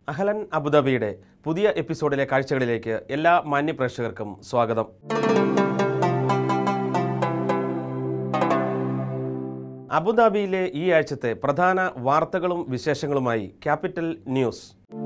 അഹലൻ അബുദാബിയുടെ പുതിയ എപ്പിസോഡിലെ കാഴ്ചകളിലേക്ക് എല്ലാ മാന്യ പ്രേക്ഷകർക്കും സ്വാഗതം അബുദാബിയിലെ ഈ ആഴ്ചത്തെ പ്രധാന വാർത്തകളും വിശേഷങ്ങളുമായി ക്യാപിറ്റൽ ന്യൂസ്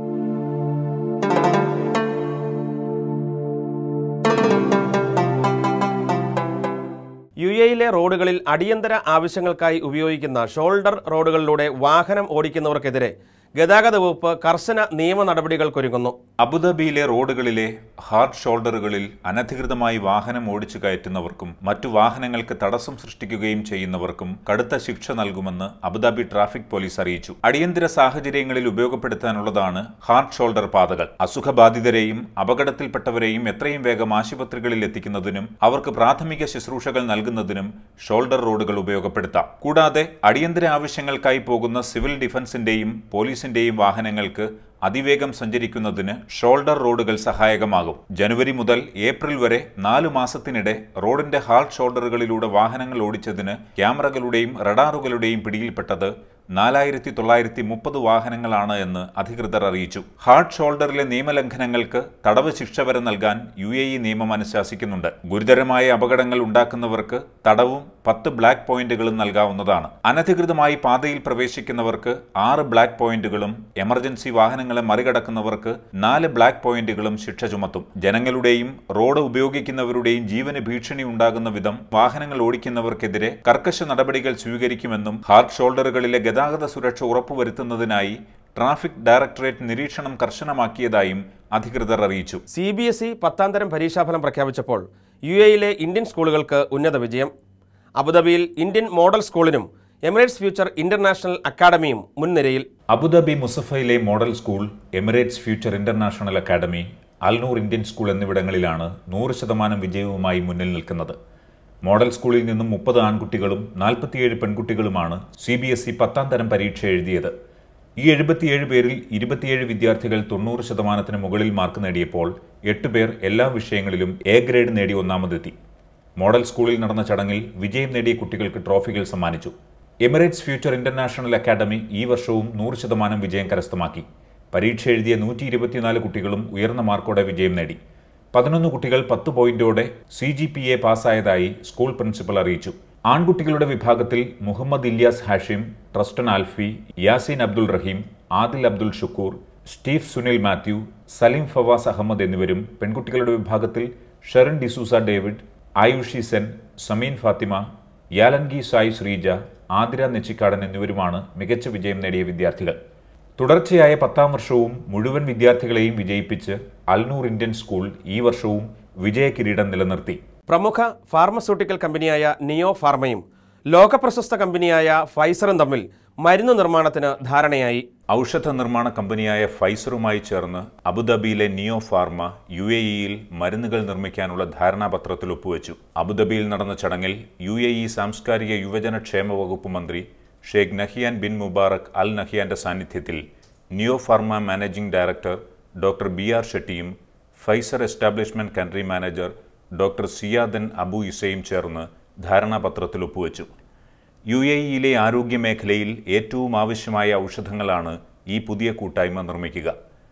യു എയിലെ റോഡുകളിൽ അടിയന്തര ആവശ്യങ്ങൾക്കായി ഉപയോഗിക്കുന്ന ഷോൾഡർ റോഡുകളിലൂടെ വാഹനം ഓടിക്കുന്നവർക്കെതിരെ ഗതാഗത വകുപ്പ് കർശന നിയമ നടപടികൾക്കൊരുങ്ങുന്നു അബുദാബിയിലെ റോഡുകളിലെ ഹാർഡ് ഷോൾഡറുകളിൽ അനധികൃതമായി വാഹനം ഓടിച്ചു കയറ്റുന്നവർക്കും മറ്റു വാഹനങ്ങൾക്ക് തടസ്സം സൃഷ്ടിക്കുകയും ചെയ്യുന്നവർക്കും കടുത്ത ശിക്ഷ നൽകുമെന്ന് അബുദാബി ട്രാഫിക് പോലീസ് അറിയിച്ചു അടിയന്തര സാഹചര്യങ്ങളിൽ ഉപയോഗപ്പെടുത്താനുള്ളതാണ് ഹാർഡ് ഷോൾഡർ പാതകൾ അസുഖബാധിതരെയും അപകടത്തിൽപ്പെട്ടവരെയും എത്രയും വേഗം ആശുപത്രികളിൽ എത്തിക്കുന്നതിനും അവർക്ക് പ്രാഥമിക ശുശ്രൂഷകൾ നൽകുന്നതിനും ഷോൾഡർ റോഡുകൾ ഉപയോഗപ്പെടുത്താം കൂടാതെ അടിയന്തര ആവശ്യങ്ങൾക്കായി പോകുന്ന സിവിൽ ഡിഫൻസിന്റെയും പോലീസിന്റെയും വാഹനങ്ങൾക്ക് അതിവേഗം സഞ്ചരിക്കുന്നതിന് ഷോൾഡർ റോഡുകൾ സഹായകമാകും ജനുവരി മുതൽ ഏപ്രിൽ വരെ നാലു മാസത്തിനിടെ റോഡിന്റെ ഹാർഡ് ഷോൾഡറുകളിലൂടെ വാഹനങ്ങൾ ഓടിച്ചതിന് ക്യാമറകളുടെയും റഡാറുകളുടെയും പിടിയിൽപ്പെട്ടത് നാലായിരത്തി തൊള്ളായിരത്തി മുപ്പത് വാഹനങ്ങളാണ് എന്ന് അധികൃതർ അറിയിച്ചു ഹാർഡ് ഷോൾഡറിലെ നിയമലംഘനങ്ങൾക്ക് തടവ് ശിക്ഷ വരെ നൽകാൻ യു എ ഇ നിയമം അനുശാസിക്കുന്നുണ്ട് ഗുരുതരമായ അപകടങ്ങൾ ഉണ്ടാക്കുന്നവർക്ക് തടവും പത്ത് ബ്ലാക്ക് പോയിന്റുകളും നൽകാവുന്നതാണ് അനധികൃതമായി പാതയിൽ പ്രവേശിക്കുന്നവർക്ക് ആറ് ബ്ലാക്ക് പോയിന്റുകളും എമർജൻസി വാഹനങ്ങളെ മറികടക്കുന്നവർക്ക് നാല് ബ്ലാക്ക് പോയിന്റുകളും ശിക്ഷ ചുമത്തും ജനങ്ങളുടെയും റോഡ് ഉപയോഗിക്കുന്നവരുടെയും ജീവന് ഭീഷണി ഉണ്ടാകുന്ന വിധം വാഹനങ്ങൾ ഓടിക്കുന്നവർക്കെതിരെ കർക്കശ നടപടികൾ സ്വീകരിക്കുമെന്നും ഹാർഡ് ഷോൾഡറുകളിലെ ഗതാഗത സുരക്ഷ ഉറപ്പുവരുത്തുന്നതിനായി ട്രാഫിക് ഡയറക്ടറേറ്റ് നിരീക്ഷണം കർശനമാക്കിയതായും അധികൃതർ അറിയിച്ചു സി ബി എസ് ഇ പത്താം തരം പരീക്ഷാഫലം പ്രഖ്യാപിച്ചപ്പോൾ യു എയിലെ ഇന്ത്യൻ സ്കൂളുകൾക്ക് ഉന്നത വിജയം അബുദാബിയിൽ ഇന്ത്യൻ മോഡൽ സ്കൂളിനും എമിറേറ്റ്സ് ഫ്യൂച്ചർ ഇന്റർനാഷണൽ അക്കാദമിയും മുൻനിരയിൽ അബുദാബി മുസഫയിലെ model school Emirates future international academy Al Noor Indian school എന്നിവിടങ്ങളിലാണ് നൂറ് ശതമാനം വിജയവുമായി മുന്നിൽ നിൽക്കുന്നത് മോഡൽ സ്കൂളിൽ നിന്നും മുപ്പത് ആൺകുട്ടികളും നാൽപ്പത്തിയേഴ് പെൺകുട്ടികളുമാണ് സി ബി എസ് ഇ പത്താം തരം പരീക്ഷ എഴുതിയത് ഈ എഴുപത്തിയേഴ് പേരിൽ ഇരുപത്തിയേഴ് വിദ്യാർത്ഥികൾ തൊണ്ണൂറ് ശതമാനത്തിന് മുകളിൽ മാർക്ക് നേടിയപ്പോൾ എട്ട് പേർ എല്ലാ വിഷയങ്ങളിലും എ ഗ്രേഡ് നേടി ഒന്നാമതെത്തി മോഡൽ സ്കൂളിൽ നടന്ന ചടങ്ങിൽ വിജയം നേടിയ കുട്ടികൾക്ക് ട്രോഫികൾ സമ്മാനിച്ചു എമിറേറ്റ്സ് ഫ്യൂച്ചർ ഇന്റർനാഷണൽ അക്കാദമി ഈ വർഷവും നൂറ് ശതമാനം വിജയം കരസ്ഥമാക്കി പരീക്ഷ എഴുതിയ നൂറ്റി ഇരുപത്തിനാല് കുട്ടികളും ഉയർന്ന മാർക്കോടെ വിജയം നേടി പതിനൊന്ന് കുട്ടികൾ പത്ത് പോയിന്റോടെ സി ജി പി എ പാസ്സായതായി സ്കൂൾ പ്രിൻസിപ്പൽ അറിയിച്ചു ആൺകുട്ടികളുടെ വിഭാഗത്തിൽ മുഹമ്മദ് ഇല്യാസ് ഹാഷിം ട്രസ്റ്റൺ ആൽഫി യാസീൻ അബ്ദുൾ റഹീം ആദിൽ അബ്ദുൾ ഷുക്കൂർ സ്റ്റീവ് സുനിൽ മാത്യു സലീം ഫവാസ് അഹമ്മദ് എന്നിവരും പെൺകുട്ടികളുടെ വിഭാഗത്തിൽ ഷെറിൻ ഡിസൂസ ഡേവിഡ് ആയുഷി സെൻ സമീൻ ഫാത്തിമ യാലൻഗി സായി ശ്രീജ ആതിര നെച്ചിക്കാടൻ എന്നിവരുമാണ് മികച്ച വിജയം നേടിയ വിദ്യാർത്ഥികൾ തുടർച്ചയായ പത്താം വർഷവും മുഴുവൻ വിദ്യാർത്ഥികളെയും വിജയിപ്പിച്ച് അൽനൂർ ഇന്ത്യൻ സ്കൂൾ ഈ വർഷവും വിജയകിരീടം നിലനിർത്തി പ്രമുഖ ഫാർമസ്യൂട്ടിക്കൽ കമ്പനിയായ നിയോ ഫാർമയും ലോകപ്രശസ്ത കമ്പനിയായ ഫൈസറും തമ്മിൽ മരുന്ന് നിർമ്മാണത്തിന് ധാരണയായി ഔഷധ നിർമ്മാണ കമ്പനിയായ ഫൈസറുമായി ചേർന്ന് അബുദാബിയിലെ നിയോ ഫാർമ യു എ ഇയിൽ മരുന്നുകൾ നിർമ്മിക്കാനുള്ള ധാരണാപത്രത്തിൽ ഒപ്പുവെച്ചു അബുദാബിയിൽ നടന്ന ചടങ്ങിൽ യു എ ഇ സാംസ്കാരിക യുവജന ക്ഷേമ വകുപ്പ് മന്ത്രി Sheikh Nahyan bin Mubarak Al നഹിയാന്റെ സാന്നിധ്യത്തിൽ Neo Pharma managing director doctor B R ഷെട്ടിയും Pfizer establishment country manager doctor Ziadan Abu ഇസയും ചേർന്ന് ധാരണാപത്രത്തിൽ ഒപ്പുവെച്ചു യു എ ഇയിലെ ആരോഗ്യ മേഖലയിൽ ഏറ്റവും ആവശ്യമായ ഔഷധങ്ങളാണ് ഈ പുതിയ കൂട്ടായ്മ നിർമ്മിക്കുക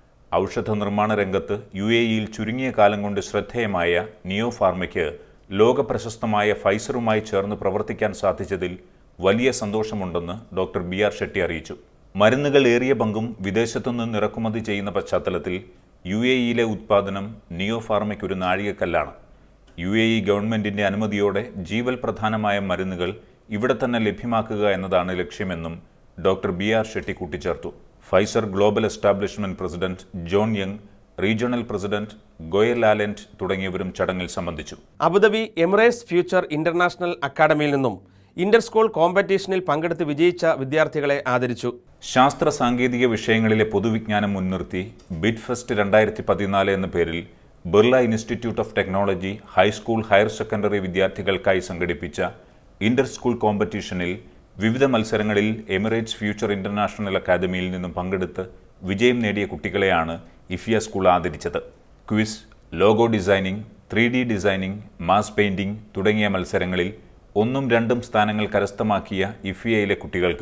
ഔഷധ നിർമ്മാണ രംഗത്ത് യു എ ഇയിൽ ചുരുങ്ങിയ കാലം കൊണ്ട് ശ്രദ്ധേയമായ നിയോ ഫാർമയ്ക്ക് ലോക പ്രശസ്തമായ ഫൈസറുമായി ചേർന്ന് പ്രവർത്തിക്കാൻ സാധിച്ചതിൽ വലിയ സന്തോഷമുണ്ടെന്ന് ഡോക്ടർ ബി ആർ ഷെട്ടി അറിയിച്ചു മരുന്നുകൾ ഏറിയ പങ്കും വിദേശത്തുനിന്ന് ഇറക്കുമതി ചെയ്യുന്ന പശ്ചാത്തലത്തിൽ യു എ ഇയിലെ ഉത്പാദനം നിയോ ഫാർമയ്ക്ക് ഒരു നാഴികക്കല്ലാണ് യു എ ഇ ഗവൺമെന്റിന്റെ അനുമതിയോടെ ജീവൽ പ്രധാനമായ മരുന്നുകൾ ഇവിടെ തന്നെ ലഭ്യമാക്കുക എന്നതാണ് ലക്ഷ്യമെന്നും ഡോക്ടർ ബി ആർ ഷെട്ടി കൂട്ടിച്ചേർത്തു Pfizer global establishment president John Young regional president ഗോയൽ ആലൻഡ് തുടങ്ങിയവരും ചടങ്ങിൽ സംബന്ധിച്ചു അബുദാബി എമിറേറ്റ്സ് ഫ്യൂച്ചർ ഇന്റർനാഷണൽ അക്കാദമിയിൽ നിന്നും ഇന്റർ സ്കൂൾ കോമ്പറ്റീഷനിൽ പങ്കെടുത്ത് വിജയിച്ച വിദ്യാർത്ഥികളെ ആദരിച്ചു ശാസ്ത്ര സാങ്കേതിക വിഷയങ്ങളിലെ പൊതുവിജ്ഞാനം മുൻനിർത്തി ബിഡ് ഫെസ്റ്റ് രണ്ടായിരത്തി പതിനാല് എന്ന പേരിൽ Birla institute of technology high school higher secondary വിദ്യാർത്ഥികൾക്കായി സംഘടിപ്പിച്ച ഇന്റർ സ്കൂൾ കോമ്പറ്റീഷനിൽ വിവിധ മത്സരങ്ങളിൽ എമിറേറ്റ്സ് ഫ്യൂച്ചർ ഇന്റർനാഷണൽ അക്കാദമിയിൽ നിന്നും പങ്കെടുത്ത് വിജയം നേടിയ കുട്ടികളെയാണ് ഇഫിയ സ്കൂൾ ആദരിച്ചത് quiz logo designing three D designing mass painting തുടങ്ങിയ മത്സരങ്ങളിൽ ഒന്നും രണ്ടും സ്ഥാനങ്ങൾ കരസ്ഥമാക്കിയ ഇഫിയയിലെ കുട്ടികൾക്ക്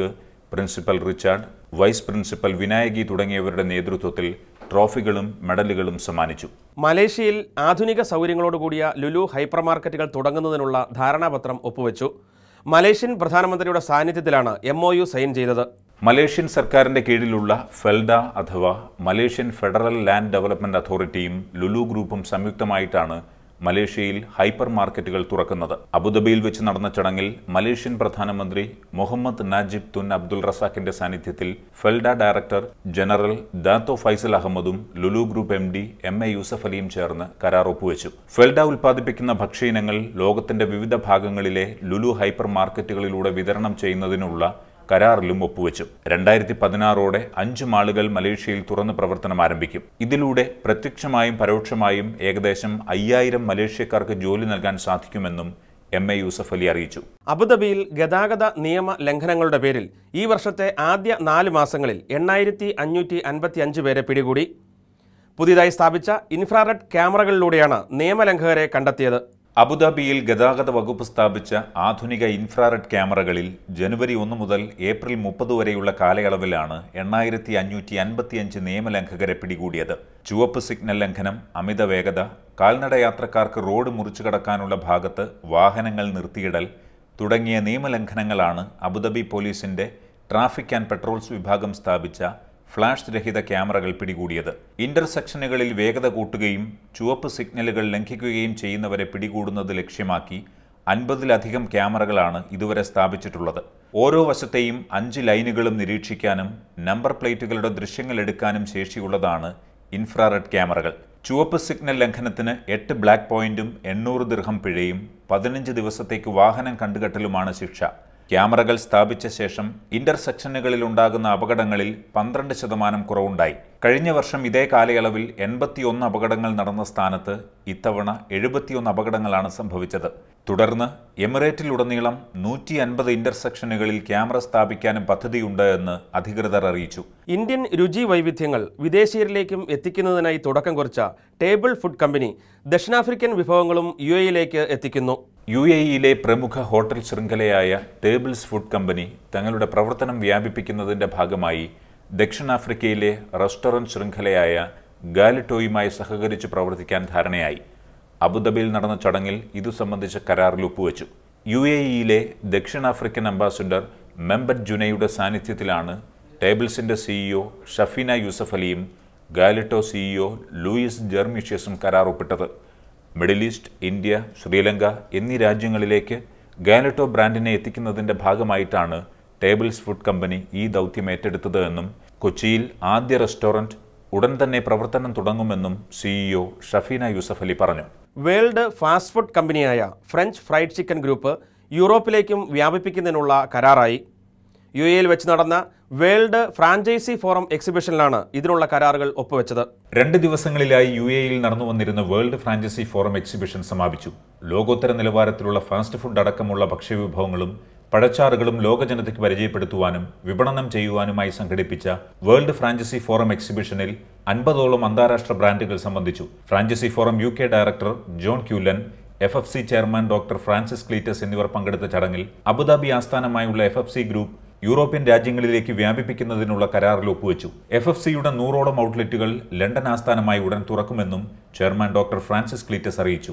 principal Richard vice principal Vinayaki തുടങ്ങിയവരുടെ നേതൃത്വത്തിൽ ട്രോഫികളും മെഡലുകളും സമ്മാനിച്ചു മലേഷ്യയിൽ ആധുനിക സൗകര്യങ്ങളോടുകൂടിയ ലുലു ഹൈപ്പർ മാർക്കറ്റുകൾ തുടങ്ങുന്നതിനുള്ള ധാരണാപത്രം ഒപ്പുവെച്ചു മലേഷ്യൻ പ്രധാനമന്ത്രിയുടെ സാന്നിധ്യത്തിലാണ് എം സൈൻ ചെയ്തത് മലേഷ്യൻ സർക്കാരിന്റെ കീഴിലുള്ള ഫെൽഡ അഥവാ മലേഷ്യൻ ഫെഡറൽ ലാൻഡ് ഡെവലപ്മെന്റ് അതോറിറ്റിയും ലുലു ഗ്രൂപ്പും സംയുക്തമായിട്ടാണ് മലേഷ്യയിൽ ഹൈപ്പർ മാർക്കറ്റുകൾ തുറക്കുന്നത് അബുദാബിയിൽ വെച്ച് നടന്ന ചടങ്ങിൽ മലേഷ്യൻ പ്രധാനമന്ത്രി മുഹമ്മദ് നാജിബ് തുൻ അബ്ദുൾ റസാഖിന്റെ സാന്നിധ്യത്തിൽ Felda director general Dato Faisal അഹമ്മദും Lulu group M D M A Yusuf അലിയും ചേർന്ന് കരാർ ഒപ്പുവെച്ചു ഫെൽഡ ഉൽപ്പാദിപ്പിക്കുന്ന ഭക്ഷ്യയിനങ്ങൾ ലോകത്തിന്റെ വിവിധ ഭാഗങ്ങളിലെ ലുലു ഹൈപ്പർ മാർക്കറ്റുകളിലൂടെ വിതരണം ചെയ്യുന്നതിനുള്ള കരാറിലും ഒപ്പുവെച്ചു രണ്ടായിരത്തി പതിനാറോടെ അഞ്ച് മാളുകൾ മലേഷ്യയിൽ തുറന്ന് പ്രവർത്തനം ആരംഭിക്കും ഇതിലൂടെ പ്രത്യക്ഷമായും പരോക്ഷമായും ഏകദേശം അയ്യായിരം മലേഷ്യക്കാർക്ക് ജോലി നൽകാൻ സാധിക്കുമെന്നും എം എ യൂസഫ് അലി അറിയിച്ചു അബുദാബിയിൽ ഗതാഗത നിയമ ലംഘനങ്ങളുടെ പേരിൽ ഈ വർഷത്തെ ആദ്യ നാല് മാസങ്ങളിൽ എണ്ണായിരത്തി അഞ്ഞൂറ്റി അൻപത്തി അഞ്ച് പേരെ പിടികൂടി പുതിയതായി സ്ഥാപിച്ച ഇൻഫ്രാറെഡ് ക്യാമറകളിലൂടെയാണ് നിയമലംഘകരെ കണ്ടെത്തിയത് അബുദാബിയിൽ ഗതാഗത വകുപ്പ് സ്ഥാപിച്ച ആധുനിക ഇൻഫ്രാറെഡ് ക്യാമറകളിൽ ജനുവരി ഒന്ന് മുതൽ ഏപ്രിൽ മുപ്പത് വരെയുള്ള കാലയളവിലാണ് എണ്ണായിരത്തി അഞ്ഞൂറ്റി അൻപത്തിയഞ്ച് നിയമലംഘകരെ പിടികൂടിയത് ചുവപ്പ് സിഗ്നൽ ലംഘനം അമിത വേഗത കാൽനട യാത്രക്കാർക്ക് റോഡ് മുറിച്ചു കടക്കാനുള്ള ഭാഗത്ത് വാഹനങ്ങൾ നിർത്തിയിടൽ തുടങ്ങിയ നിയമലംഘനങ്ങളാണ് അബുദാബി പോലീസിന്റെ ട്രാഫിക് ആൻഡ് പെട്രോൾസ് വിഭാഗം സ്ഥാപിച്ച ഫ്ലാഷ് രഹിത ക്യാമറകൾ പിടികൂടിയത് ഇന്റർസെക്ഷനുകളിൽ വേഗത കൂട്ടുകയും ചുവപ്പ് സിഗ്നലുകൾ ലംഘിക്കുകയും ചെയ്യുന്നവരെ പിടികൂടുന്നത് ലക്ഷ്യമാക്കി അൻപതിലധികം ക്യാമറകളാണ് ഇതുവരെ സ്ഥാപിച്ചിട്ടുള്ളത് ഓരോ വശത്തെയും അഞ്ച് ലൈനുകളും നിരീക്ഷിക്കാനും നമ്പർ പ്ലേറ്റുകളുടെ ദൃശ്യങ്ങൾ എടുക്കാനും ശേഷിയുള്ളതാണ് ഇൻഫ്രാറെഡ് ക്യാമറകൾ ചുവപ്പ് സിഗ്നൽ ലംഘനത്തിന് എട്ട് ബ്ലാക്ക് പോയിന്റും എണ്ണൂറ് ദിർഹം പിഴയും പതിനഞ്ച് ദിവസത്തേക്ക് വാഹനം കണ്ടുകെട്ടലുമാണ് ശിക്ഷ ക്യാമറകൾ സ്ഥാപിച്ച ശേഷം ഇന്റർസെക്ഷനുകളിൽ ഉണ്ടാകുന്ന അപകടങ്ങളിൽ പന്ത്രണ്ട് ശതമാനം കുറവുണ്ടായി കഴിഞ്ഞ വർഷം ഇതേ കാലയളവിൽ എൺപത്തിയൊന്ന് അപകടങ്ങൾ നടന്ന സ്ഥാനത്ത് ഇത്തവണ എഴുപത്തിയൊന്ന് അപകടങ്ങളാണ് സംഭവിച്ചത് തുടർന്ന് എമിറേറ്റിലുടനീളം നൂറ്റി അൻപത് ഇന്റർസെക്ഷനുകളിൽ ക്യാമറ സ്ഥാപിക്കാനും പദ്ധതിയുണ്ട് എന്ന് അധികൃതർ അറിയിച്ചു ഇന്ത്യൻ രുചി വൈവിധ്യങ്ങൾ വിദേശീയരിലേക്കും എത്തിക്കുന്നതിനായി തുടക്കം കുറിച്ച ടേബിൾ ഫുഡ് കമ്പനി ദക്ഷിണാഫ്രിക്കൻ വിഭവങ്ങളും യു എയിലേക്ക് എത്തിക്കുന്നു യു എ ഇയിലെ പ്രമുഖ ഹോട്ടൽ ശൃംഖലയായ ടേബിൾസ് ഫുഡ് കമ്പനി തങ്ങളുടെ പ്രവർത്തനം വ്യാപിപ്പിക്കുന്നതിന്റെ ഭാഗമായി ദക്ഷിണാഫ്രിക്കയിലെ റെസ്റ്റോറന്റ് ശൃംഖലയായ ഗാലിറ്റോയുമായി സഹകരിച്ച് പ്രവർത്തിക്കാൻ ധാരണയായി അബുദാബിയിൽ നടന്ന ചടങ്ങിൽ ഇതു സംബന്ധിച്ച കരാറിൽ ഒപ്പുവെച്ചു യു എ ഇയിലെ ദക്ഷിണാഫ്രിക്കൻ അംബാസിഡർ മെമ്പറ്റ് ജുനയുടെ സാന്നിധ്യത്തിലാണ് ടേബിൾസിന്റെ സിഇഒ ഷഫീന യൂസഫ് അലിയും ഗാലിറ്റോ സിഇഒ ലൂയിസ് ജെർമിഷ്യസും കരാർ ഒപ്പിട്ടത് മിഡിൽ ഈസ്റ്റ് ഇന്ത്യ ശ്രീലങ്ക എന്നീ രാജ്യങ്ങളിലേക്ക് ഗാലറ്റോ ബ്രാൻഡിനെ എത്തിക്കുന്നതിന്റെ ഭാഗമായിട്ടാണ് ടേബിൾസ് ഫുഡ് കമ്പനി ഈ ദൗത്യം ഏറ്റെടുത്തത് എന്നും കൊച്ചിയിൽ ആദ്യ റെസ്റ്റോറന്റ് ഉടൻ തന്നെ പ്രവർത്തനം തുടങ്ങുമെന്നും സിഇഒ ഷഫീന യൂസഫ് അലി പറഞ്ഞു വേൾഡ് ഫാസ്റ്റ് ഫുഡ് കമ്പനിയായ ഫ്രഞ്ച് ഫ്രൈഡ് ചിക്കൻ ഗ്രൂപ്പ് യൂറോപ്പിലേക്കും വ്യാപിപ്പിക്കുന്നതിനുള്ള കരാറായി യു എയിൽ വെച്ച് നടന്ന വേൾഡ് ഫ്രാഞ്ചൈസി ഫോറം എക്സിബിഷനിലാണ് ഇതിനുള്ള കരാറുകൾ ഒപ്പുവെച്ചത് രണ്ട് ദിവസങ്ങളിലായി യു എയിൽ നടന്നു വന്നിരുന്ന വേൾഡ് ഫ്രാഞ്ചൈസി ഫോറം എക്സിബിഷൻ സമാപിച്ചു ലോകോത്തര നിലവാരത്തിലുള്ള ഫാസ്റ്റ് ഫുഡ് അടക്കമുള്ള ഭക്ഷ്യവിഭവങ്ങളും പഴച്ചാറുകളും ലോകജനതയ്ക്ക് പരിചയപ്പെടുത്തുവാനും വിപണനം ചെയ്യുവാനുമായി സംഘടിപ്പിച്ച വേൾഡ് ഫ്രാഞ്ചൈസി ഫോറം എക്സിബിഷനിൽ അൻപതോളം അന്താരാഷ്ട്ര ബ്രാൻഡുകൾ സംബന്ധിച്ചു franchise forum U K director John Cullen F F C chairman doctor Francis Cleetus എന്നിവർ പങ്കെടുത്ത ചടങ്ങിൽ അബുദാബി ആസ്ഥാനമായുള്ള F F C group European രാജ്യങ്ങളിലേക്ക് വ്യാപിപ്പിക്കുന്നതിനുള്ള കരാറിൽ ഒപ്പുവെച്ചു എഫ് എഫ് സിയുടെ നൂറോളം ഔട്ട്ലെറ്റുകൾ ലണ്ടൻ ആസ്ഥാനമായി ഉടൻ തുറക്കുമെന്നും ചെയർമാൻ ഡോക്ടർ ഫ്രാൻസിസ് ക്ലീറ്റസ് അറിയിച്ചു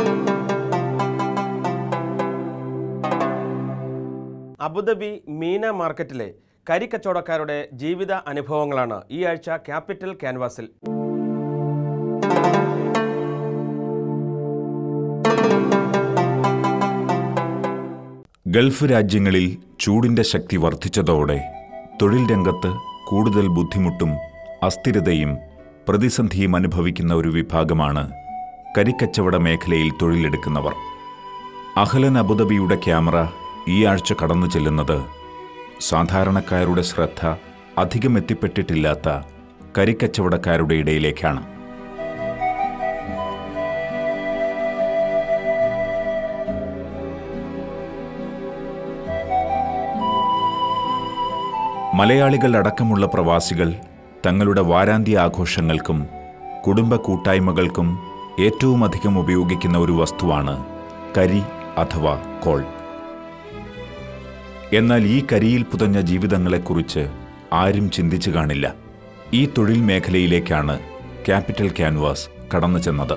അബുദാബി മീന മാർക്കറ്റിലെ കരിക്കച്ചവടക്കാരുടെ ജീവിത അനുഭവങ്ങളാണ് ഈ ആഴ്ച ക്യാപിറ്റൽ ക്യാൻവാസിൽ ഗൾഫ് രാജ്യങ്ങളിൽ ചൂടിന്റെ ശക്തി വർദ്ധിച്ചതോടെ തൊഴിൽ രംഗത്ത് കൂടുതൽ ബുദ്ധിമുട്ടും അസ്ഥിരതയും പ്രതിസന്ധിയും അനുഭവിക്കുന്ന ഒരു വിഭാഗമാണ് കരിക്കച്ചവട മേഖലയിൽ തൊഴിലെടുക്കുന്നവർ അഹ്ലൻ അബുദാബിയുടെ ക്യാമറ ഈ ആഴ്ച കടന്നു ചെല്ലുന്നത് സാധാരണക്കാരുടെ ശ്രദ്ധ അധികം എത്തിപ്പെട്ടിട്ടില്ലാത്ത കരിക്കച്ചവടക്കാരുടെ ഇടയിലേക്കാണ് മലയാളികൾ അടക്കമുള്ള പ്രവാസികൾ തങ്ങളുടെ വാരാന്ത്യ ആഘോഷങ്ങൾക്കും കുടുംബ കൂട്ടായ്മകൾക്കും ഏറ്റവും അധികം ഉപയോഗിക്കുന്ന ഒരു വസ്തുവാണ് കരി അഥവാ കോൾ എന്നാൽ ഈ കരിയിൽ പുതഞ്ഞ ജീവിതങ്ങളെക്കുറിച്ച് ആരും ചിന്തിച്ചു കാണില്ല ഈ തൊഴിൽ മേഖലയിലേക്കാണ് ക്യാപിറ്റൽ ക്യാൻവാസ് കടന്നു ചെന്നത്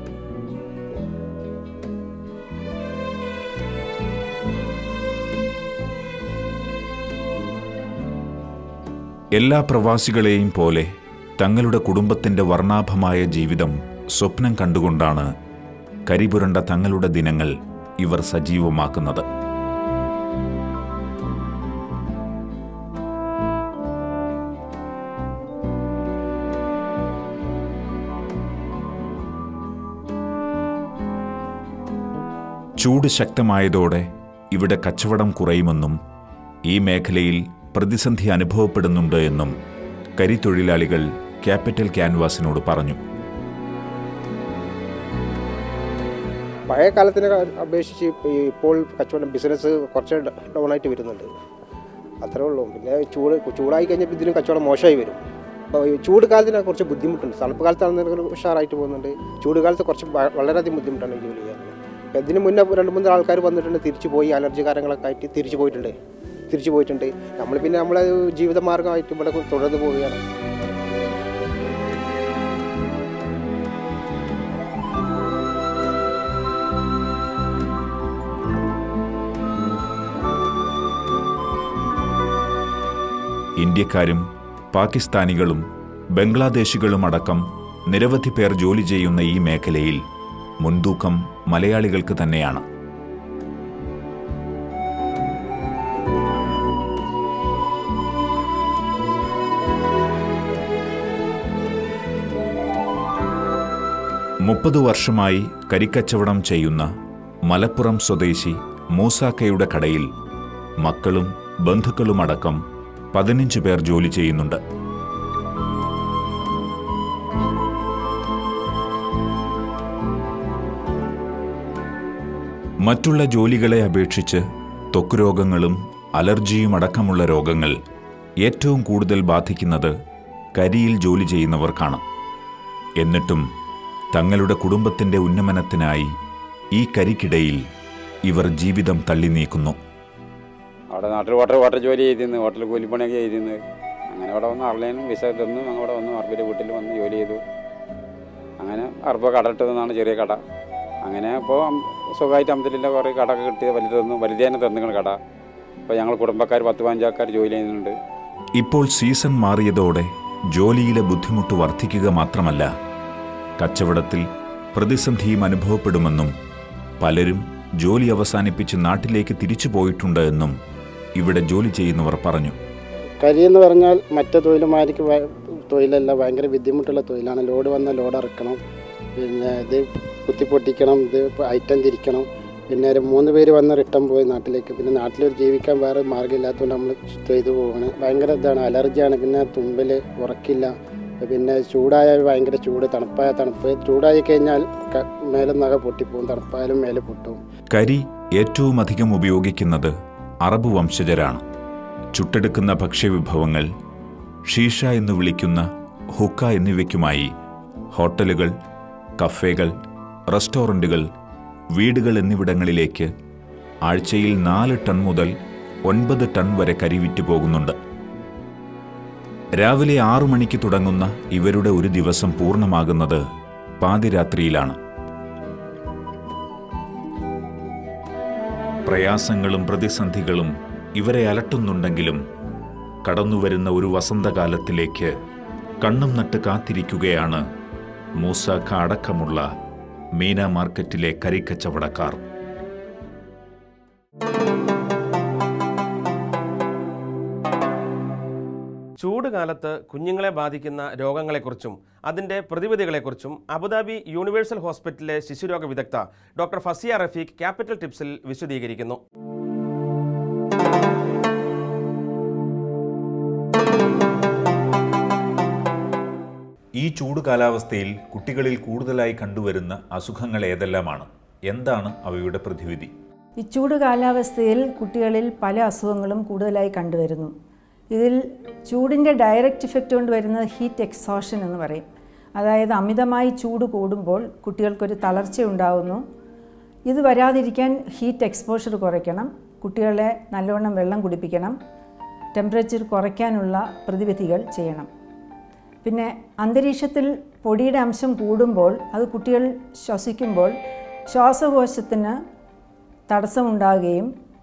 എല്ലാ പ്രവാസികളെയും പോലെ തങ്ങളുടെ കുടുംബത്തിന്റെ വർണ്ണാഭമായ ജീവിതം സ്വപ്നം കണ്ടുകൊണ്ടാണ് കരിപുരണ്ട തങ്ങളുടെ ദിനങ്ങൾ ഇവർ സജീവമാക്കുന്നത് ചൂട് ശക്തമായതോടെ ഇവിടെ കച്ചവടം കുറയുമെന്നും ഈ മേഖലയിൽ പ്രതിസന്ധി അനുഭവപ്പെടുന്നുണ്ട് എന്നും കരിത്തൊഴിലാളികൾ ക്യാപിറ്റൽ ക്യാൻവാസിനോട് പറഞ്ഞു പഴയ കാലത്തിനെ അപേക്ഷിച്ച് ഇപ്പ- ഇപ്പോൾ കച്ചവടം ബിസിനസ് കുറച്ച് ഡൗൺ ആയിട്ട് വരുന്നുണ്ട് അത്രേ ഉള്ളൂ പിന്നെ ചൂട് ചൂടായി കഴിഞ്ഞപ്പോൾ ഇതിനും കച്ചവടം മോശമായി വരും അപ്പോൾ ഈ ചൂട് കാലത്തിന് കുറച്ച് ബുദ്ധിമുട്ടുണ്ട് തണുപ്പ് കാലത്താണെന്നുണ്ടെങ്കിൽ ഉഷാറായിട്ട് പോകുന്നുണ്ട് ചൂട് കാലത്ത് കുറച്ച് വ- വളരെയധികം ബുദ്ധിമുട്ടാണ് ഈ ജോലി ചെയ്യാൻ അപ്പോൾ ഇതിന് മുന്നേ രണ്ട് മൂന്ന് ആൾക്കാർ വന്നിട്ടുണ്ട് തിരിച്ചു പോയി അലർജി കാര്യങ്ങളൊക്കെ ആയിട്ട് തിരിച്ചു പോയിട്ടുണ്ട് തിരിച്ചു പോയിട്ടുണ്ട് നമ്മൾ പിന്നെ നമ്മളെ ജീവിതമാർഗമായിട്ട് ഇവിടെ തുടർന്ന് പോവുകയാണ് ഇന്ത്യക്കാരും പാകിസ്ഥാനികളും ബംഗ്ലാദേശികളും അടക്കം നിരവധി പേർ ജോലി ചെയ്യുന്ന ഈ മേഖലയിൽ മുൻതൂക്കം മലയാളികൾക്ക് തന്നെയാണ് മുപ്പത് വർഷമായി കരിക്കച്ചവടം ചെയ്യുന്ന മലപ്പുറം സ്വദേശി മൂസാക്കയുടെ കടയിൽ മക്കളും ബന്ധുക്കളുമടക്കം പതിനഞ്ച് പേർ ജോലി ചെയ്യുന്നുണ്ട് മറ്റുള്ള ജോലികളെ അപേക്ഷിച്ച് ത്വക്ക് രോഗങ്ങളും അലർജിയും അടക്കമുള്ള രോഗങ്ങൾ ഏറ്റവും കൂടുതൽ ബാധിക്കുന്നത് കരിയിൽ ജോലി ചെയ്യുന്നവർക്കാണ് എന്നിട്ടും തങ്ങളുടെ കുടുംബത്തിന്റെ ഉന്നമനത്തിനായി ഈ കരിക്കിടയിൽ ഇവർ ജീവിതം തള്ളി നീക്കുന്നു അവിടെ നാട്ടിൽ ഹോട്ടൽ ഹോട്ടൽ ജോലി ചെയ്തിരുന്നു ഹോട്ടൽ കൂലിപ്പണിയൊക്കെ ചെയ്തിരുന്നു അങ്ങനെ അവിടെ വന്ന് അർലേനും വിസ തന്നു ഞങ്ങൾ അവിടെ വന്നു അറബിൻ്റെ വീട്ടിൽ വന്ന് ജോലി ചെയ്തു അങ്ങനെ അറബ് കട ഇട്ടതെന്നാണ് ചെറിയ കട അങ്ങനെ ഇപ്പോൾ സുഖമായിട്ട് അമ്പതിലില്ല കുറേ കടയൊക്കെ കിട്ടിയത് വലുത് തന്നു വലുതേനെ തന്നുങ്ങൾ കട അപ്പോൾ ഞങ്ങൾ കുടുംബക്കാർ പത്ത് പതിനഞ്ചാൾക്കാർ ജോലി ചെയ്യുന്നുണ്ട് ഇപ്പോൾ സീസൺ മാറിയതോടെ ജോലിയിലെ ബുദ്ധിമുട്ട് വർദ്ധിക്കുക മാത്രമല്ല കച്ചവടത്തിൽ പ്രതിസന്ധിയും അനുഭവപ്പെടുമെന്നും പലരും ജോലി അവസാനിപ്പിച്ച് നാട്ടിലേക്ക് തിരിച്ചു പോയിട്ടുണ്ട് എന്നും ഇവിടെ ജോലി ചെയ്യുന്നവർ പറഞ്ഞു കരി എന്ന് പറഞ്ഞാൽ മറ്റു തൊഴിലുമാർക്ക് ഭയ- തൊഴിലല്ല ഭയങ്കര ബുദ്ധിമുട്ടുള്ള തൊഴിലാണ് ലോഡ് വന്ന ലോഡ് ഇറക്കണം പിന്നെ ഇത് കുത്തിപ്പൊട്ടിക്കണം ഇത് ഐറ്റം തിരിക്കണം പിന്നെ ഒരു മൂന്ന് പേര് വന്ന് റിട്ടേൺ പോയി നാട്ടിലേക്ക് പിന്നെ നാട്ടിലൊരു ജീവിക്കാൻ വേറെ മാർഗ്ഗമില്ലാത്തതുകൊണ്ട് നമ്മൾ ചെയ്തു പോവാണ് ഭയങ്കര ഇതാണ് അലർജിയാണ് പിന്നെ തുമ്പൽ ഉറക്കില്ല പിന്നെ ചൂടായ ഭയങ്കര ചൂട് തണുപ്പായ തണുപ്പ് ചൂടായി കഴിഞ്ഞാൽ ക- മേലെ നഖ പൊട്ടിപ്പോവും തണുപ്പായാലും മേലെ പൊട്ടും കരി ഏറ്റവും അധികം ഉപയോഗിക്കുന്നത് അറബ് വംശജരാണ് ചുട്ടെടുക്കുന്ന ഭക്ഷ്യവിഭവങ്ങൾ ഷീഷ എന്ന് വിളിക്കുന്ന ഹുക്ക എന്നിവയ്ക്കുമായി ഹോട്ടലുകൾ കഫേകൾ റെസ്റ്റോറൻറ്റുകൾ വീടുകൾ എന്നിവിടങ്ങളിലേക്ക് ആഴ്ചയിൽ നാല് ടൺ മുതൽ ഒൻപത് ടൺ വരെ കരി വിറ്റ് പോകുന്നുണ്ട് രാവിലെ ആറു മണിക്ക് തുടങ്ങുന്ന ഇവരുടെ ഒരു ദിവസം പൂർണ്ണമാകുന്നത് പാതിരാത്രിയിലാണ് പ്രയാസങ്ങളും പ്രതിസന്ധികളും ഇവരെ അലട്ടുന്നുണ്ടെങ്കിലും കടന്നുവരുന്ന ഒരു വസന്തകാലത്തിലേക്ക് കണ്ണും നട്ട് കാത്തിരിക്കുകയാണ് മൂസാഖ അടക്കമുള്ള മീന മാർക്കറ്റിലെ കരിക്കച്ചവടക്കാർ ചൂട് കാലത്ത് കുഞ്ഞുങ്ങളെ ബാധിക്കുന്ന രോഗങ്ങളെക്കുറിച്ചും അതിൻ്റെ പ്രതിവിധികളെക്കുറിച്ചും അബുദാബി യൂണിവേഴ്സൽ ഹോസ്പിറ്റലിലെ ശിശുരോഗ വിദഗ്ധ ഡോക്ടർ ഫസിയ റഫീഖ് ക്യാപിറ്റൽ ടിപ്സിൽ വിശദീകരിക്കുന്നു ഈ ചൂട് കാലാവസ്ഥയിൽ കുട്ടികളിൽ കൂടുതലായി കണ്ടുവരുന്ന അസുഖങ്ങൾ ഏതെല്ലാമാണ് എന്താണ് അവയുടെ പ്രതിവിധി ഈ ചൂട് കാലാവസ്ഥയിൽ കുട്ടികളിൽ പല അസുഖങ്ങളും കൂടുതലായി കണ്ടുവരുന്നു ഇതിൽ ചൂടിൻ്റെ ഡയറക്റ്റ് ഇഫക്റ്റ് കൊണ്ട് വരുന്നത് ഹീറ്റ് എക്സോഷൻ എന്ന് പറയും അതായത് അമിതമായി ചൂട് കൂടുമ്പോൾ കുട്ടികൾക്കൊരു തളർച്ച ഉണ്ടാകുന്നു ഇത് വരാതിരിക്കാൻ ഹീറ്റ് എക്സ്പോഷർ കുറയ്ക്കണം കുട്ടികളെ നല്ലവണ്ണം വെള്ളം കുടിപ്പിക്കണം ടെമ്പറേച്ചർ കുറയ്ക്കാനുള്ള പ്രതിവിധികൾ ചെയ്യണം പിന്നെ അന്തരീക്ഷത്തിൽ പൊടിയുടെ അംശം കൂടുമ്പോൾ അത് കുട്ടികൾ ശ്വസിക്കുമ്പോൾ ശ്വാസകോശത്തിന് തടസ്സമുണ്ടാകുകയും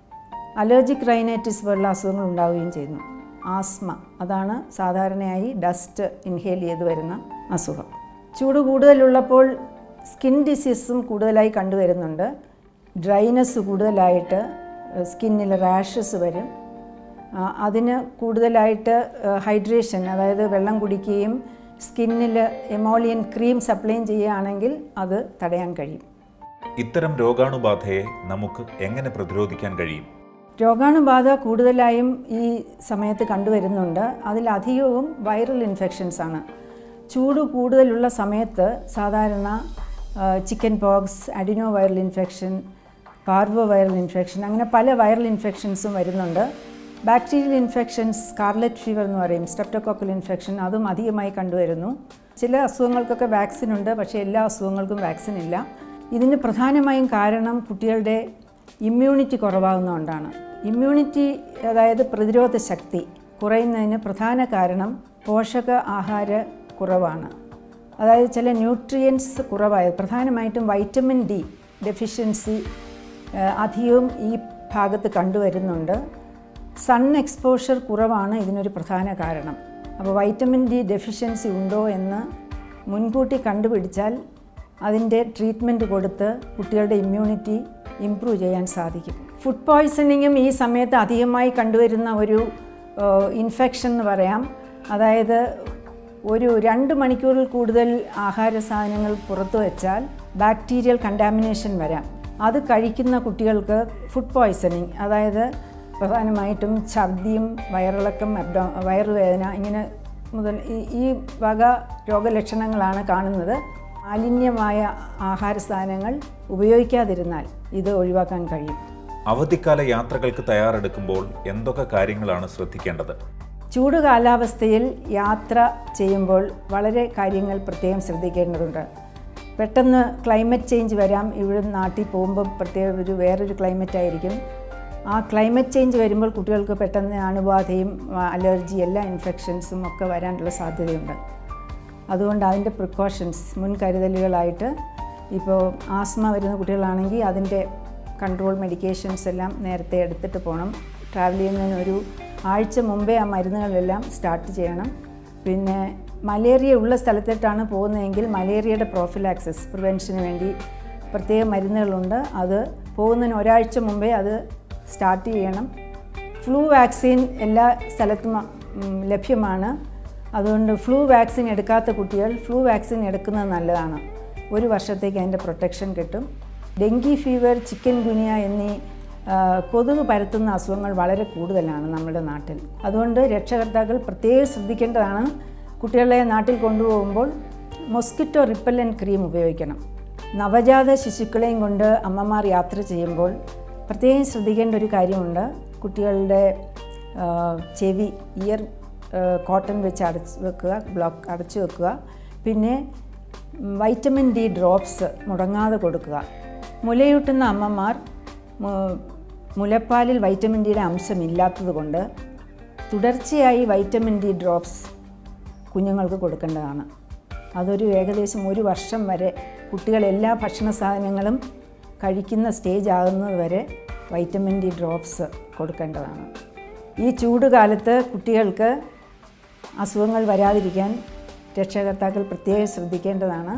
അലർജിക് റൈനൈറ്റിസ് പോലുള്ള അസുഖങ്ങൾ ഉണ്ടാവുകയും ചെയ്യുന്നു ആസ്മ അതാണ് സാധാരണയായി ഡസ്റ്റ് ഇൻഹേൽ ചെയ്ത് വരുന്ന അസുഖം ചൂട് കൂടുതലുള്ളപ്പോൾ സ്കിൻ ഡിസീസും കൂടുതലായി കണ്ടുവരുന്നുണ്ട് ഡ്രൈനസ് കൂടുതലായിട്ട് സ്കിന്നിൽ റാഷസ് വരും ആ, അതിന് കൂടുതലായിട്ട് ഹൈഡ്രേഷൻ അതായത് വെള്ളം കുടിക്കുകയും സ്കിന്നിൽ എമോളിയൻ ക്രീം സപ്ലൈ ചെയ്യുകയാണെങ്കിൽ അത് തടയാൻ കഴിയും ഇത്തരം രോഗാണുബാധയെ നമുക്ക് എങ്ങനെ പ്രതിരോധിക്കാൻ കഴിയും രോഗാണുബാധ കൂടുതലായും ഈ സമയത്ത് കണ്ടുവരുന്നുണ്ട് അതിലധികവും വൈറൽ ഇൻഫെക്ഷൻസ് ആണ് ചൂട് കൂടുതലുള്ള സമയത്ത് സാധാരണ chicken pox adenoviral infection parvoviral infection അങ്ങനെ പല വൈറൽ ഇൻഫെക്ഷൻസും വരുന്നുണ്ട് ബാക്ടീരിയൽ ഇൻഫെക്ഷൻസ് സ്കാർലറ്റ് ഫീവർ എന്ന് പറയും സ്ട്രെപ്റ്റോകോക്കൽ ഇൻഫെക്ഷൻ അതും അധികമായി കണ്ടുവരുന്നു ചില അസുഖങ്ങൾക്കൊക്കെ വാക്സിൻ ഉണ്ട് പക്ഷേ എല്ലാ അസുഖങ്ങൾക്കും വാക്സിൻ ഇല്ല ഇതിന് പ്രധാനമായും കാരണം കുട്ടികളുടെ ഇമ്മ്യൂണിറ്റി കുറവാകുന്നതുകൊണ്ടാണ് ഇമ്മ്യൂണിറ്റി അതായത് പ്രതിരോധ ശക്തി കുറയുന്നതിന് പ്രധാന കാരണം പോഷക ആഹാര കുറവാണ് അതായത് ചില ന്യൂട്രിയൻസ് കുറവായത് പ്രധാനമായിട്ടും വൈറ്റമിൻ ഡി ഡെഫിഷ്യൻസി അധികവും ഈ ഭാഗത്ത് കണ്ടുവരുന്നുണ്ട് സൺ എക്സ്പോഷർ കുറവാണ് ഇതിനൊരു പ്രധാന കാരണം അപ്പോൾ വൈറ്റമിൻ ഡി ഡെഫിഷ്യൻസി ഉണ്ടോ എന്ന് മുൻകൂട്ടി കണ്ടുപിടിച്ചാൽ അതിൻ്റെ ട്രീറ്റ്മെൻറ്റ് കൊടുത്ത് കുട്ടികളുടെ ഇമ്മ്യൂണിറ്റി ഇമ്പ്രൂവ് ചെയ്യാൻ സാധിക്കും ഫുഡ് പോയ്സണിങ്ങും ഈ സമയത്ത് അധികമായി കണ്ടുവരുന്ന ഒരു ഇൻഫെക്ഷൻ എന്ന് പറയാം അതായത് ഒരു രണ്ട് മണിക്കൂറിൽ കൂടുതൽ ആഹാര സാധനങ്ങൾ പുറത്തു വെച്ചാൽ ബാക്ടീരിയൽ കണ്ടാമിനേഷൻ വരാം അത് കഴിക്കുന്ന കുട്ടികൾക്ക് ഫുഡ് പോയ്സണിങ് അതായത് പ്രധാനമായിട്ടും ഛർദിയും വയറിളക്കം അബ്ഡോ വയറുവേദന ഇങ്ങനെ മുതൽ ഈ ഈ വക രോഗലക്ഷണങ്ങളാണ് കാണുന്നത് മാലിന്യമായ ആഹാര സാധനങ്ങൾ ഉപയോഗിക്കാതിരുന്നാൽ ഇത് ഒഴിവാക്കാൻ കഴിയും അവധിക്കാല യാത്രകൾക്ക് തയ്യാറെടുക്കുമ്പോൾ എന്തൊക്കെ കാര്യങ്ങളാണ് ശ്രദ്ധിക്കേണ്ടത് ചൂട് കാലാവസ്ഥയിൽ യാത്ര ചെയ്യുമ്പോൾ വളരെ കാര്യങ്ങൾ പ്രത്യേകം ശ്രദ്ധിക്കേണ്ടതുണ്ട് പെട്ടെന്ന് ക്ലൈമറ്റ് ചേഞ്ച് വരാം ഇവിടെ നാട്ടിൽ പോകുമ്പോൾ പ്രത്യേക ഒരു വേറൊരു ക്ലൈമറ്റ് ആയിരിക്കും ആ ക്ലൈമറ്റ് ചേഞ്ച് വരുമ്പോൾ കുട്ടികൾക്ക് പെട്ടെന്ന് അണുബാധയും ആ, അലർജി എല്ലാ ഇൻഫെക്ഷൻസും ഒക്കെ വരാനുള്ള സാധ്യതയുണ്ട് അതുകൊണ്ട് അതിൻ്റെ പ്രിക്കോഷൻസ് മുൻകരുതലുകളായിട്ട് ഇപ്പോൾ ആസ്മ വരുന്ന കുട്ടികളാണെങ്കിൽ അതിൻ്റെ കൺട്രോൾ മെഡിക്കേഷൻസ് എല്ലാം നേരത്തെ എടുത്തിട്ട് പോകണം ട്രാവൽ ചെയ്യുന്നതിന് ഒരു ആഴ്ച മുമ്പേ ആ മരുന്നുകളെല്ലാം സ്റ്റാർട്ട് ചെയ്യണം പിന്നെ മലേറിയ ഉള്ള സ്ഥലത്തേട്ടാണ് പോകുന്നതെങ്കിൽ മലേറിയയുടെ പ്രോഫിലാക്സിസ് പ്രിവെൻഷന് വേണ്ടി പ്രത്യേക മരുന്നുകളുണ്ട് അത് പോകുന്നതിന് ഒരാഴ്ച മുമ്പേ അത് സ്റ്റാർട്ട് ചെയ്യണം ഫ്ലൂ വാക്സിൻ എല്ലാ സ്ഥലത്തും ഉം, ലഭ്യമാണ് അതുകൊണ്ട് ഫ്ലൂ വാക്സിൻ എടുക്കാത്ത കുട്ടികൾ ഫ്ലൂ വാക്സിൻ എടുക്കുന്നത് നല്ലതാണ് ഒരു വർഷത്തേക്ക് അതിൻ്റെ പ്രൊട്ടക്ഷൻ കിട്ടും ഡെങ്കി ഫീവർ ചിക്കൻ ഗുനിയ എന്നീ ആ, കൊതുക് പരത്തുന്ന അസുഖങ്ങൾ വളരെ കൂടുതലാണ് നമ്മുടെ നാട്ടിൽ അതുകൊണ്ട് രക്ഷകർത്താക്കൾ പ്രത്യേകം ശ്രദ്ധിക്കേണ്ടതാണ് കുട്ടികളെ നാട്ടിൽ കൊണ്ടുപോകുമ്പോൾ മൊസ്കിറ്റോ റിപ്പല്ലൻ ക്രീം ഉപയോഗിക്കണം നവജാത ശിശുക്കളെയും കൊണ്ട് അമ്മമാർ യാത്ര ചെയ്യുമ്പോൾ പ്രത്യേകം ശ്രദ്ധിക്കേണ്ട ഒരു കാര്യമുണ്ട് കുട്ടികളുടെ ആ, ചെവി ഇയർ കോട്ടൺ വെച്ച് അടച്ച് വെക്കുക ബ്ലോക്ക് അടച്ചു വെക്കുക പിന്നെ വൈറ്റമിൻ ഡി ഡ്രോപ്സ് മുടങ്ങാതെ കൊടുക്കുക മുലയൂട്ടുന്ന അമ്മമാർ മു- മുലപ്പാലിൽ വൈറ്റമിൻ ഡിയുടെ അംശം ഇല്ലാത്തത് കൊണ്ട് തുടർച്ചയായി വൈറ്റമിൻ ഡി ഡ്രോപ്സ് കുഞ്ഞുങ്ങൾക്ക് കൊടുക്കേണ്ടതാണ് അതൊരു ഏകദേശം ഒരു വർഷം വരെ കുട്ടികൾ എല്ലാ ഭക്ഷണ സാധനങ്ങളും കഴിക്കുന്ന സ്റ്റേജ് ആകുന്നത് വരെ വൈറ്റമിൻ ഡി ഡ്രോപ്സ് കൊടുക്കേണ്ടതാണ് ഈ ചൂട് കാലത്ത് കുട്ടികൾക്ക് അസുഖങ്ങൾ വരാതിരിക്കാൻ രക്ഷകർത്താക്കൾ പ്രത്യേകം ശ്രദ്ധിക്കേണ്ടതാണ്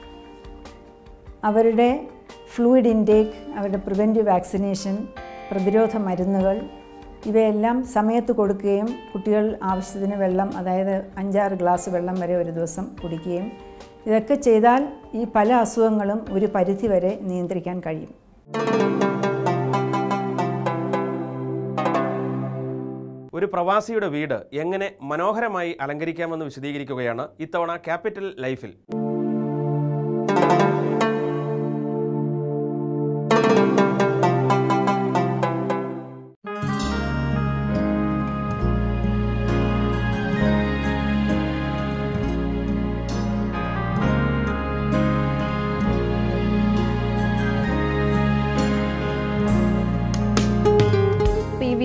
അവരുടെ ഫ്ലൂയിഡ് ഇൻടേക്ക് അവരുടെ പ്രിവെൻറ്റീവ് വാക്സിനേഷൻ പ്രതിരോധ മരുന്നുകൾ ഇവയെല്ലാം സമയത്ത് കൊടുക്കുകയും കുട്ടികൾ ആവശ്യത്തിന് വെള്ളം അതായത് അഞ്ചാറ് ഗ്ലാസ് വെള്ളം വരെ ഒരു ദിവസം കുടിക്കുകയും ഇതൊക്കെ ചെയ്താൽ ഈ പല അസുഖങ്ങളും ഒരു പരിധി വരെ നിയന്ത്രിക്കാൻ കഴിയും ഒരു പ്രവാസിയുടെ വീട് എങ്ങനെ മനോഹരമായി അലങ്കരിക്കാമെന്ന് വിശദീകരിക്കുകയാണ് ഇത്തവണ ക്യാപിറ്റൽ ലൈഫിൽ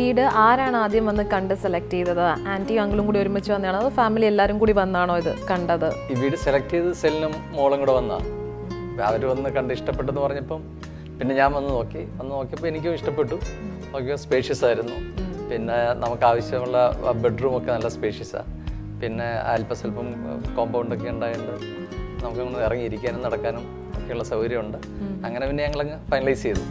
വീട് ആരാണ് ആദ്യം വന്ന് കണ്ട് സെലക്ട് ചെയ്തത് ആൻറ്റിയും അങ്കിളും കൂടി ഒരുമിച്ച് വന്നതാണോ അതോ ഫാമിലി എല്ലാവരും കൂടി വന്നാണോ ഇത് കണ്ടത് ഈ വീട് സെലക്ട് ചെയ്ത് സെല്ലിനും മോളും കൂടെ വന്നാ അവർ വന്ന് കണ്ട് ഇഷ്ടപ്പെട്ടെന്ന് പറഞ്ഞപ്പം പിന്നെ ഞാൻ വന്ന് നോക്കി വന്ന് നോക്കിയപ്പോൾ എനിക്കും ഇഷ്ടപ്പെട്ടു നോക്കിയപ്പോൾ സ്പേഷ്യസ് ആയിരുന്നു പിന്നെ നമുക്ക് ആവശ്യമുള്ള ബെഡ്റൂം ഒക്കെ നല്ല സ്പേഷ്യസാണ് പിന്നെ അല്പസ്വല്പം കോമ്പൗണ്ട് ഒക്കെ ഉണ്ടായതുകൊണ്ട് നമുക്കങ്ങനെ ഇറങ്ങിയിരിക്കാനും നടക്കാനും ഒക്കെയുള്ള സൗകര്യമുണ്ട് അങ്ങനെ പിന്നെ ഞങ്ങളങ്ങ് ഫൈനലൈസ് ചെയ്തു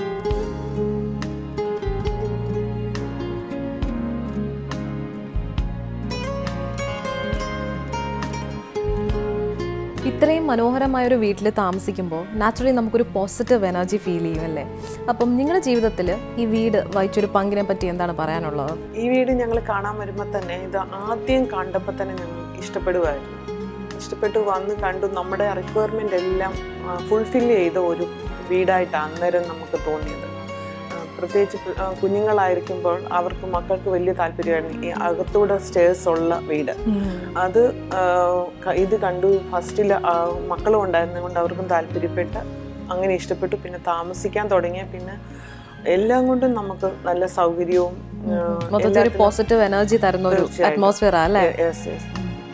ഇത്രയും മനോഹരമായ ഒരു വീട്ടിൽ താമസിക്കുമ്പോൾ നാച്ചുറലി നമുക്കൊരു പോസിറ്റീവ് എനർജി ഫീൽ ചെയ്യും അല്ലേ അപ്പം നിങ്ങളുടെ ജീവിതത്തിൽ ഈ വീട് വഹിച്ചൊരു പങ്കിനെ പറ്റി എന്താണ് പറയാനുള്ളത് ഈ വീട് ഞങ്ങൾ കാണാൻ വരുമ്പോൾ തന്നെ ഇത് ആദ്യം കണ്ടപ്പോൾ തന്നെ ഞങ്ങൾ ഇഷ്ടപ്പെടുമായിരുന്നു ഇഷ്ടപ്പെട്ടു വന്ന് കണ്ടു നമ്മുടെ റിക്വയർമെൻ്റ് എല്ലാം ഫുൾഫിൽ ചെയ്ത ഒരു വീടായിട്ടാണ് അന്നേരം നമുക്ക് തോന്നിയത് ആ, പ്രത്യേകിച്ച് പ്- ആ, കുഞ്ഞുങ്ങളായിരിക്കുമ്പോൾ അവർക്ക് മക്കൾക്ക് വലിയ താല്പര്യമായിരുന്നു ഈ അകത്തൂടെ സ്റ്റേഴ്സ് ഉള്ള വീട് അത് ആ, ക- ഇത് കണ്ടു ഫസ്റ്റിൽ മക്കളും ഉണ്ടായിരുന്നത് കൊണ്ട് അവർക്കും താല്പര്യപ്പെട്ട് അങ്ങനെ ഇഷ്ടപ്പെട്ടു പിന്നെ താമസിക്കാൻ തുടങ്ങിയ പിന്നെ എല്ലാം കൊണ്ടും നമുക്ക് നല്ല സൗകര്യവും ആ, മൊത്തത്തിൽ ഒരു എല്ലാത്തിനും- പോസിറ്റീവ് എനർജി തരുന്ന ഒരു തീർച്ചയായിട്ടും. അറ്റ്മോസ്ഫിയർ അല്ലേ Yes, yes.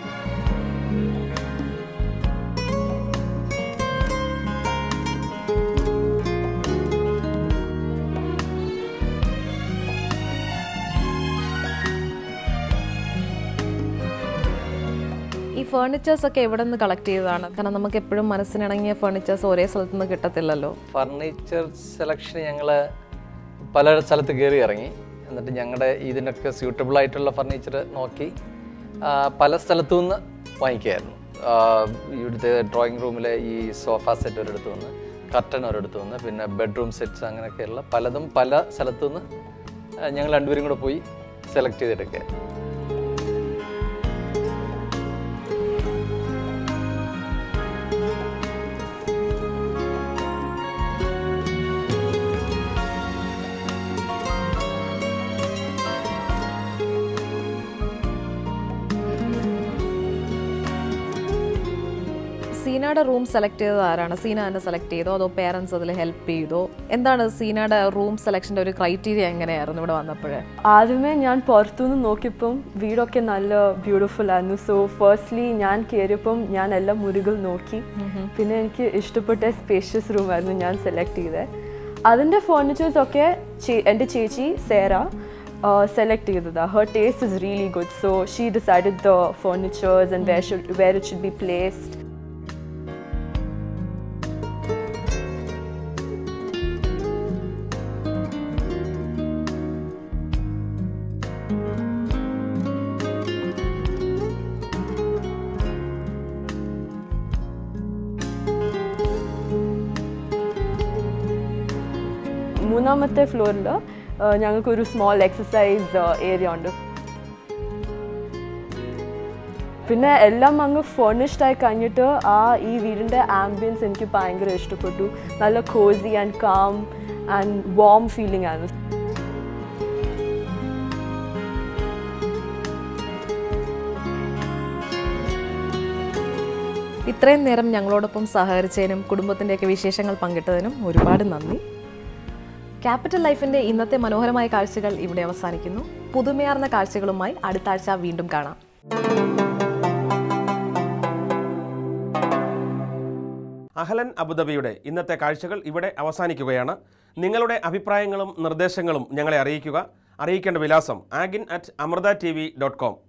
ഈ ഫേർണിച്ചേഴ്സ് ഒക്കെ എവിടെ നിന്ന് കളക്ട് ചെയ്തതാണ് കാരണം നമുക്ക് എപ്പോഴും മനസ്സിനിണങ്ങിയ ഫേർണിച്ചേഴ്സ് ഒരേ സ്ഥലത്ത് നിന്ന് കിട്ടത്തില്ലല്ലോ ഫർണിച്ചർ സെലക്ഷൻ ഞങ്ങൾ പല സ്ഥലത്ത് കയറി ഇറങ്ങി എന്നിട്ട് ഞങ്ങളുടെ ഇതിനൊക്കെ സ്യൂട്ടബിൾ ആയിട്ടുള്ള ഫർണിച്ചർ നോക്കി ആ, പല സ്ഥലത്തു നിന്ന് വാങ്ങിക്കുമായിരുന്നു ആ, ഇവിടുത്തെ ഡ്രോയിങ് റൂമിലെ ഈ സോഫ സെറ്റ് ഒരിടത്ത് വന്ന് കർട്ടൻ ഒരിടത്ത് വന്ന് പിന്നെ ബെഡ്റൂം സെറ്റ്സ് അങ്ങനെയൊക്കെയുള്ള പലതും പല സ്ഥലത്തു നിന്ന് ആ, ഞങ്ങൾ രണ്ടുപേരും കൂടെ പോയി സെലക്ട് ചെയ്തെടുക്കുക സീനയുടെ റൂം സെലക്ട് ചെയ്തത് ആരാണ് സീന തന്നെ സെലക്ട് ചെയ്തോ അതോ പേരൻസ് അതിൽ ഹെൽപ്പ് ചെയ്തോ എന്താണ് സീനയുടെ റൂം സെലക്ഷൻ്റെ ഒരു ക്രൈറ്റീരിയ എങ്ങനെയായിരുന്നു ഇവിടെ വന്നപ്പോഴേ ആദ്യമേ ഞാൻ പുറത്തുനിന്ന് നോക്കിയപ്പം വീടൊക്കെ നല്ല ബ്യൂട്ടിഫുൾ ആയിരുന്നു സോ ഫസ്റ്റ്ലി ഞാൻ കയറിയപ്പം ഞാൻ എല്ലാ മുറികൾ നോക്കി പിന്നെ എനിക്ക് ഇഷ്ടപ്പെട്ട സ്പേഷ്യസ് റൂം ആയിരുന്നു ഞാൻ സെലക്ട് ചെയ്തത് അതിൻ്റെ ഫേർണിച്ചേഴ്സ് ഒക്കെ ചേ- എൻ്റെ ചേച്ചി സേറ സെലക്ട് ചെയ്തതാണ് her taste is really good so she decided the furnitures and where should where it should be placed മൂന്നാമത്തെ ഫ്ലോറിൽ ഞങ്ങൾക്കൊരു സ്മോൾ എക്സസൈസ് ഏരിയ ഉണ്ട് പിന്നെ എല്ലാം അങ്ങ് ഫേർണിഷ്ഡ് ആയി കഴിഞ്ഞിട്ട് ആ ഈ വീടിൻ്റെ ആംബിയൻസ് എനിക്ക് ഭയങ്കര ഇഷ്ടപ്പെട്ടു നല്ല cosy and calm and warm feeling ആണ് ഇത്രയും നേരം ഞങ്ങളോടൊപ്പം സഹകരിച്ചതിനും കുടുംബത്തിൻ്റെയൊക്കെ വിശേഷങ്ങൾ പങ്കിട്ടതിനും ഒരുപാട് നന്ദി ക്യാപിറ്റൽ ലൈഫിൻ്റെ ഇന്നത്തെ മനോഹരമായ കാഴ്ചകൾ ഇവിടെ അവസാനിക്കുന്നു പുതുമയാർന്ന കാഴ്ചകളുമായി അടുത്ത ആഴ്ച വീണ്ടും കാണാം അഹലൻ അബുദാബിയുടെ ഇന്നത്തെ കാഴ്ചകൾ ഇവിടെ അവസാനിക്കുകയാണ് നിങ്ങളുടെ അഭിപ്രായങ്ങളും നിർദ്ദേശങ്ങളും ഞങ്ങളെ അറിയിക്കുക അറിയിക്കേണ്ട വിലാസം ആഗിൻ at Amrita T V dot com